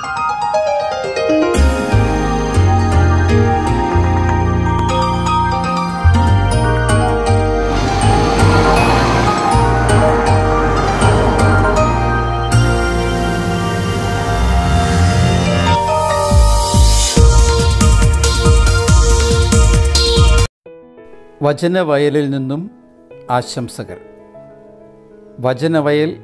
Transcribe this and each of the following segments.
വചനവയലിൽ നിന്നും ആശംസകൾ വചനവയൽ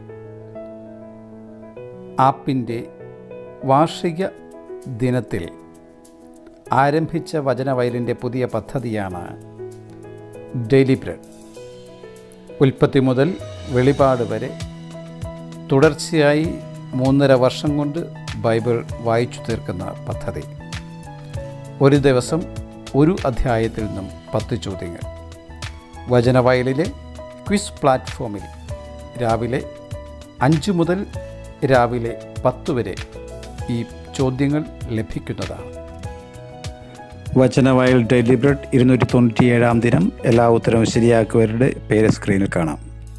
ആപ്പിൻ്റെ വാർഷിക ദിനത്തിൽ ആരംഭിച്ച വചനവയലിൻ്റെ പുതിയ പദ്ധതിയാണ് ഡെയിലി ബ്രെഡ് ഉൽപ്പത്തി മുതൽ വെളിപാട് വരെ തുടർച്ചയായി മൂന്നര വർഷം കൊണ്ട് ബൈബിൾ വായിച്ചു തീർക്കുന്ന പദ്ധതി ഒരു ദിവസം ഒരു അധ്യായത്തിൽ നിന്നും പത്ത് ചോദ്യങ്ങൾ വചനവയലിലെ ക്വിസ് പ്ലാറ്റ്ഫോമിൽ രാവിലെ അഞ്ച് മുതൽ രാവിലെ പത്ത് വരെ ഈ ചോദ്യങ്ങൾ ലഭിക്കുന്നതാണ് വചനവയൽ ഡെയിലി ബ്രെഡ് ഇരുന്നൂറ്റി തൊണ്ണൂറ്റിയേഴാം ദിനം എല്ലാ ഉത്തരവും ശരിയാക്കുവരുടെ പേര് സ്ക്രീനിൽ കാണാം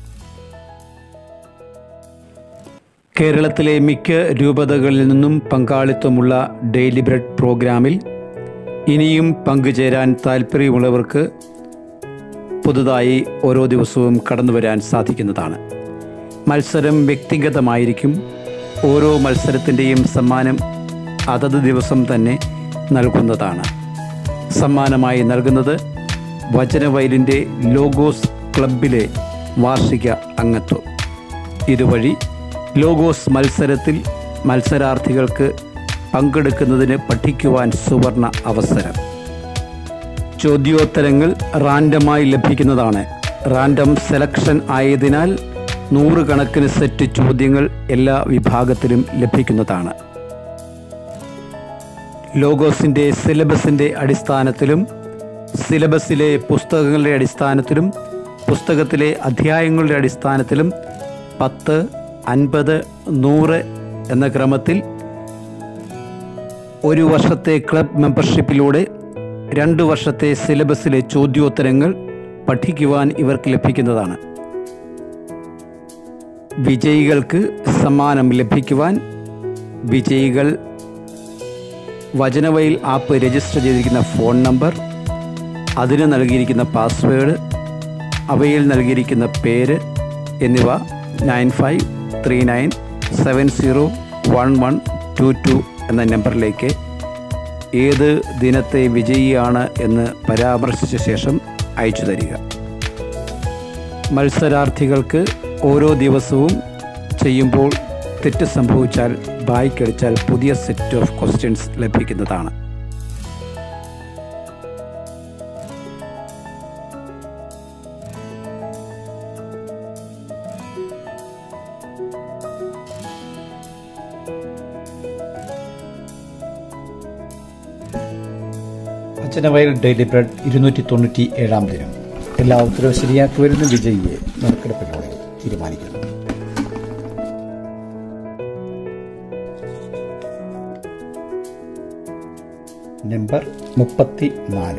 കേരളത്തിലെ മിക്ക രൂപതകളിൽ നിന്നും പങ്കാളിത്തമുള്ള ഡെയിലി ബ്രെഡ് പ്രോഗ്രാമിൽ ഇനിയും പങ്കുചേരാൻ താല്പര്യമുള്ളവർക്ക് പുതുതായി ഓരോ ദിവസവും കടന്നു വരാൻ സാധിക്കുന്നതാണ് മത്സരം വ്യക്തിഗതമായിരിക്കും ഓരോ മത്സരത്തിൻ്റെയും സമ്മാനം അതത് ദിവസം തന്നെ നൽകുന്നതാണ് സമ്മാനമായി നൽകുന്നത് വചനവയലിൻ്റെ ലോഗോസ് ക്ലബിലെ വാർഷിക അംഗത്വം ഇതുവഴി ലോഗോസ് മത്സരത്തിൽ മത്സരാർത്ഥികൾക്ക് പങ്കെടുക്കുന്നതിന് പഠിക്കുവാൻ സുവർണ അവസരം ചോദ്യോത്തരങ്ങൾ റാൻഡമായി ലഭിക്കുന്നതാണ് റാൻഡം സെലക്ഷൻ ആയതിനാൽ നൂറുകണക്കിന് സെറ്റ് ചോദ്യങ്ങൾ എല്ലാ വിഭാഗത്തിലും ലഭിക്കുന്നതാണ് ലോഗോസിൻ്റെ സിലബസിൻ്റെ അടിസ്ഥാനത്തിലും സിലബസിലെ പുസ്തകങ്ങളുടെ അടിസ്ഥാനത്തിലും പുസ്തകത്തിലെ അധ്യായങ്ങളുടെ അടിസ്ഥാനത്തിലും പത്ത് അൻപത് നൂറ് എന്ന ക്രമത്തിൽ ഒരു വർഷത്തെ ക്ലബ് മെമ്പർഷിപ്പിലൂടെ രണ്ട് വർഷത്തെ സിലബസിലെ ചോദ്യോത്തരങ്ങൾ പഠിക്കുവാൻ ഇവർക്ക് ലഭിക്കുന്നതാണ് വിജയികൾക്ക് സമ്മാനം ലഭിക്കുവാൻ വിജയികൾ വചനവയിൽ ആപ്പ് രജിസ്റ്റർ ചെയ്തിരിക്കുന്ന ഫോൺ നമ്പർ അതിന് നൽകിയിരിക്കുന്ന പാസ്വേഡ് അവയിൽ നൽകിയിരിക്കുന്ന പേര് എന്നിവ nine five three nine seven zero one one two two എന്ന നമ്പറിലേക്ക് ഏത് ദിനത്തെ വിജയിയാണ് എന്ന് പരാമർശിച്ച ശേഷം അയച്ചു തരിക മത്സരാർത്ഥികൾക്ക് ഓരോ ദിവസവും ചെയ്യുമ്പോൾ തെറ്റ് സംഭവിച്ചാൽ ബായ്ക്കടിച്ചാൽ പുതിയ സെറ്റ് ഓഫ് ക്വസ്റ്റ്യൻസ് ലഭിക്കുന്നതാണ് അച്ഛനവയൽ ഡെയിലി ബ്രെഡ് ഇരുന്നൂറ്റി തൊണ്ണൂറ്റി ഏഴാം ദിനം എല്ലാ ഉത്തരവും ശരിയാക്കി വരുന്ന വിജയിയെ നറുക്കെടുപ്പിലൂടെ തീരുമാനിക്കുന്നു നമ്പർ മുപ്പത്തി നാല്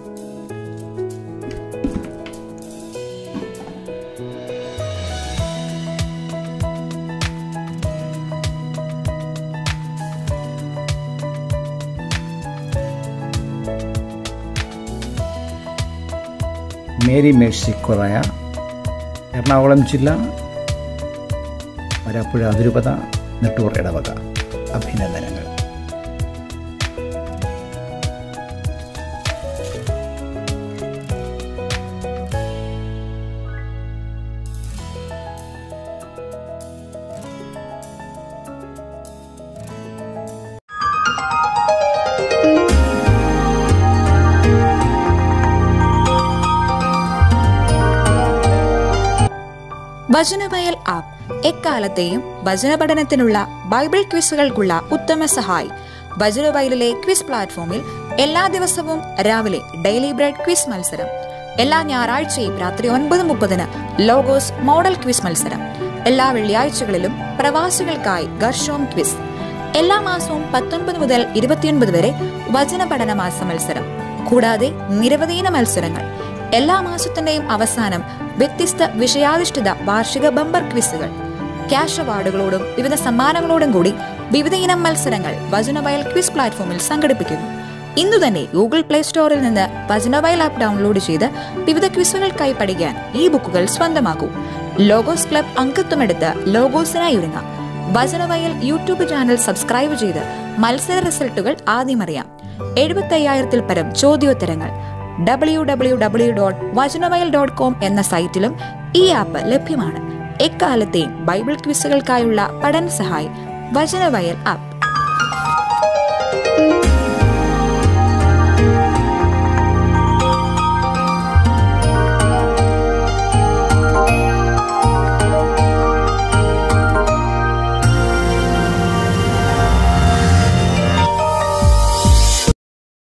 മേരി മേഴ്സി കൊറയ എറണാകുളം ജില്ല വരാപ്പുഴ അതിരൂപത നെട്ടൂർ ഇടവക അഭിനന്ദനങ്ങൾ വചനവയൽ ആപ്പ് എക്കാലത്തെയും വചന പഠനത്തിനുള്ള ബൈബിൾ ക്വിസുകൾക്കുള്ള ഉത്തമ സഹായി വചനവയലിലെ ക്വിസ് പ്ലാറ്റ്ഫോമിൽ എല്ലാ ദിവസവും രാവിലെ ഡെയിലി ബ്രെഡ് ക്വിസ് മത്സരം എല്ലാ ഞായറാഴ്ചയും രാത്രി ഒൻപത് മുപ്പതിന് ലോഗോസ് മോഡൽ ക്വിസ് മത്സരം എല്ലാ വെള്ളിയാഴ്ചകളിലും പ്രവാസികൾക്കായി ഗർഷോം ക്വിസ് എല്ലാ മാസവും പത്തൊൻപത് മുതൽ ഇരുപത്തിയൊൻപത് വരെ വചന പഠന മാസ മത്സരം കൂടാതെ നിരവധീന മത്സരങ്ങൾ എല്ലാ മാസത്തിന്റെയും അവസാനം വ്യത്യസ്ത വിഷയാധിഷ്ഠിത വാർഷിക ബമ്പർ ക്വിസുകൾ ക്യാഷ് അവാർഡുകളോടും വിവിധ സമ്മാനങ്ങളോടും കൂടി വിവിധ ഇനം മത്സരങ്ങൾ വചനവയൽ ക്വിസ് പ്ലാറ്റ്ഫോമിൽ സംഘടിപ്പിക്കുന്നു ഇന്നു തന്നെ ഗൂഗിൾ പ്ലേ സ്റ്റോറിൽ നിന്ന് വചനവയൽ ആപ്പ് ഡൗൺലോഡ് ചെയ്ത് വിവിധ ക്വിസുകൾക്കായി പഠിക്കാൻ ഈ ബുക്കുകൾ സ്വന്തമാക്കൂ ലോഗോസ് ക്ലബ് അംഗത്വമെടുത്ത് ലോഗോസിനായി ഒരുങ്ങാം വചനവയൽ യൂട്യൂബ് ചാനൽ സബ്സ്ക്രൈബ് ചെയ്ത് മത്സര റിസൾട്ടുകൾ ആദ്യം അറിയാം എഴുപത്തി അയ്യായിരത്തിൽ പരം ചോദ്യോത്തരങ്ങൾ W W W dot Vachanavayal dot com എന്ന സൈറ്റിലും ഈ ആപ്പ് ലഭ്യമാണ് എക്കാലത്തെയും ബൈബിൾ ക്വിസുകൾക്കായുള്ള പഠന സഹായി വചനവയൽ ആപ്പ്